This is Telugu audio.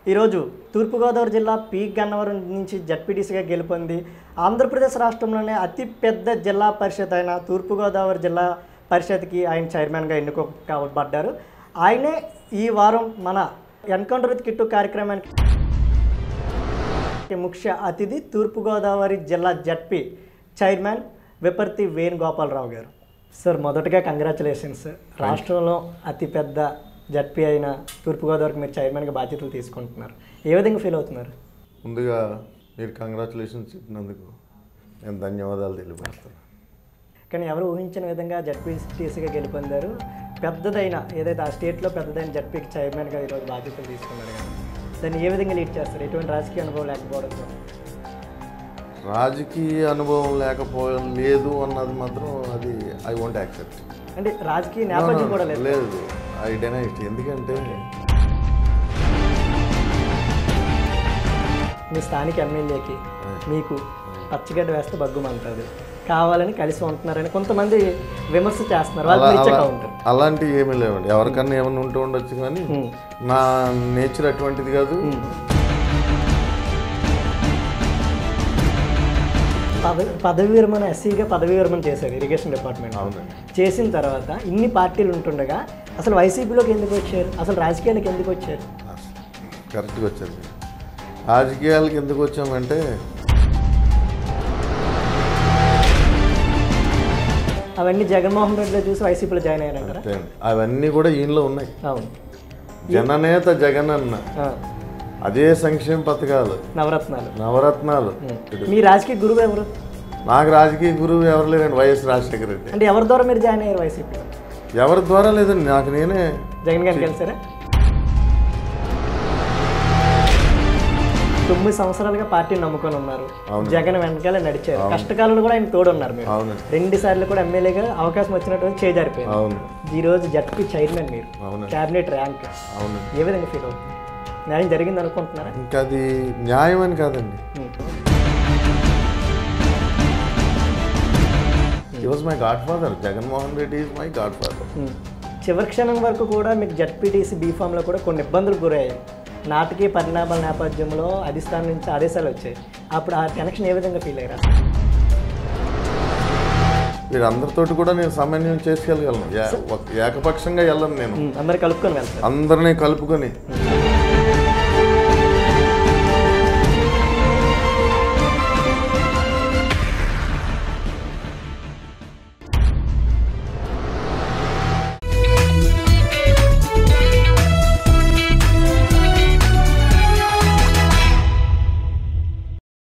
ఈరోజు తూర్పుగోదావరి జిల్లా పి గన్నవరం నుంచి జడ్పీటీసీగా గెలుపొంది ఆంధ్రప్రదేశ్ రాష్ట్రంలోనే అతి పెద్ద జిల్లా పరిషత్ అయిన తూర్పుగోదావరి జిల్లా పరిషత్కి ఆయన చైర్మన్గా ఎన్నుకోబడ్డారు ఆయనే ఈ వారం మన ఎన్కౌంటర్ విత్ కిట్టు కార్యక్రమానికి ముఖ్య అతిథి తూర్పుగోదావరి జిల్లా జడ్పీ చైర్మన్ విపర్తి వేణుగోపాలరావు గారు సార్ మొదటగా కంగ్రాచులేషన్స్ రాష్ట్రంలో అతిపెద్ద జడ్పీ అయిన తూర్పుగోదావరికి మీరు చైర్మన్గా బాధ్యతలు తీసుకుంటున్నారు ఏ విధంగా ఫీల్ అవుతున్నారు ముందుగా మీరు కంగ్రాచులేషన్స్ చెప్పినందుకు నేను ధన్యవాదాలు తెలియపరుస్తాను కానీ ఎవరు ఊహించిన విధంగా జడ్పీటీసీగా గెలుపొందారు పెద్దదైన ఏదైతే ఆ స్టేట్లో పెద్దదైన జడ్పీకి చైర్మన్గా ఈరోజు బాధ్యతలు తీసుకున్నారు కదా దాన్ని ఏ విధంగా లీడ్ చేస్తారు ఎటువంటి రాజకీయ అనుభవం లేకపోవడంతో రాజకీయ అనుభవం లేకపోవడం లేదు అన్నది మాత్రం అది ఐ వాంట్ యాక్సెప్ట్ అంటే రాజకీయ నేపథ్యం కూడా లేదు లేదు ఐ డెనైట్ ఎందుకంటే మీ స్థానిక ఎమ్మెల్యేకి మీకు పచ్చగడ్డ వేస్తే బగ్గుమంటుంది కావాలని కలిసి ఉంటున్నారని కొంతమంది విమర్శ చేస్తున్నారు వాళ్ళు అలా- ఇచ్చే అలా- కౌంటర్ అలాంటివి ఏమీ లేవండి ఎవరికన్నా ఏమైనా ఉంటూ ఉండొచ్చు కానీ నా నేచర్ అటువంటిది కాదు పదవి పదవి విరమణ ఎస్సీగా పదవి విరమణ చేశారు ఇరిగేషన్ డిపార్ట్మెంట్ అవునండి చేసిన తర్వాత ఇన్ని పార్టీలు ఉంటుండగా అసలు వైసీపీలోకి ఎందుకు వచ్చారు అసలు రాజకీయాలకు ఎందుకు వచ్చారు కరెక్ట్గా వచ్చారు రాజకీయాలకు ఎందుకు వచ్చామంటే అవన్నీ జగన్మోహన్ రెడ్డిలో చూసి వైసీపీలో జాయిన్ అయ్యారంటారా అంతే అండి. అవన్నీ కూడా ఈయనలో ఉన్నాయి అవును జననేత జగన్ అన్న ఆ, అదే సంక్షేమ పథకాలు నవరత్నాలు నవరత్నాలు మీ రాజకీయ గురువు ఎవరు నాకు రాజకీయ గురువు ఎవరు లేరండి వైఎస్ రాజశేఖర రెడ్డి అంటే ఎవరి ద్వారా మీరు జాయిన్ అయ్యారు వైసీపీలో ఎవరి ద్వారా లేదండి నాకు నేనే జగన్ గారికి కలిసారా తొమ్మిది సంవత్సరాలుగా పార్టీని నమ్ముకొని ఉన్నారు జగన్ వెనకాల నడిచారు కష్టకాలంలో కూడా ఆయన తోడున్నారు మీరు అవునండి రెండు సార్లు కూడా ఎమ్మెల్యేగా అవకాశం వచ్చినట్టు చేజారిపోయారు అవును ఈ రోజు జడ్పీ చైర్మన్ మీరు అవునండి క్యాబినెట్ ర్యాంక్ అవునండి ఏ విధంగా ఫీల్ అవుతుంది న్యాయం జరిగింది అనుకుంటున్నారా ఇంకా అది న్యాయం అని కాదండి um. He was my godfather Jaganmohan Reddy is my godfather um. చివరి క్షణం వరకు కూడా మీకు జడ్పీటీసీ బీఫామ్లో కూడా కొన్ని ఇబ్బందులు గురయ్యాయి నాటకీయ పరిణామాల నేపథ్యంలో అధిష్టానం నుంచి ఆదేశాలు వచ్చాయి అప్పుడు ఆ కనెక్షన్ ఏ విధంగా ఫీల్ అయ్యారా వీరందరితోటి కూడా నేను సమన్వయం చేసుకెళ్ళగలను ఏ- ఒక ఏకపక్షంగా వెళ్ళను నేను ఉం. అందరు కలుపుకొని వెళ్తారు అందరినీ కలుపుకొని